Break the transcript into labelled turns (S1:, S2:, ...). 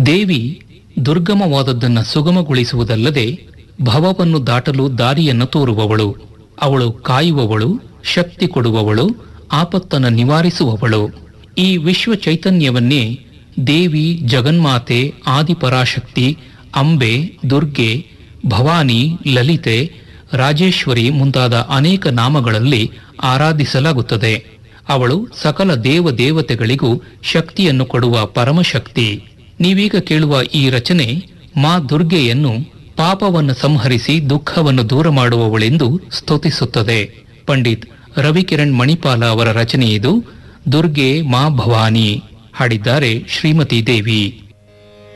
S1: ದೇವಿ ದುರ್ಗಮವಾದದ್ದನ್ನು ಸುಗಮಗೊಳಿಸುವುದಲ್ಲದೆ ಭವವನ್ನು ದಾಟಲು ದಾರಿಯನ್ನು ತೋರುವವಳು ಅವಳು ಕಾಯುವವಳು ಶಕ್ತಿ ಕೊಡುವವಳು ಆಪತ್ತನ್ನು ನಿವಾರಿಸುವವಳು ಈ ವಿಶ್ವ ಚೈತನ್ಯವನ್ನೇ ದೇವಿ ಜಗನ್ಮಾತೆ ಆದಿಪರಾಶಕ್ತಿ ಅಂಬೆ ದುರ್ಗೆ ಭವಾನಿ ಲಲಿತೆ ರಾಜೇಶ್ವರಿ ಮುಂತಾದ ಅನೇಕ ನಾಮಗಳಲ್ಲಿ ಆರಾಧಿಸಲಾಗುತ್ತದೆ ಅವಳು ಸಕಲ ದೇವ ದೇವತೆಗಳಿಗೂ ಶಕ್ತಿಯನ್ನು ಕೊಡುವ ಪರಮಶಕ್ತಿ ನೀವೀಗ ಕೇಳುವ ಈ ರಚನೆ ಮಾ ದುರ್ಗೆಯನ್ನು ಪಾಪವನ್ನು ಸಂಹರಿಸಿ ದುಃಖವನ್ನು ದೂರ ಮಾಡುವವಳೆಂದು ಸ್ತುತಿಸುತ್ತದೆ ಪಂಡಿತ್ ರವಿಕಿರಣ್ ಮಣಿಪಾಲ ಅವರ ರಚನೆ ಇದು ದುರ್ಗೆ ಮಾ ಭವಾನಿ ಹಾಡಿದ್ದಾರೆ ಶ್ರೀಮತಿ ದೇವಿ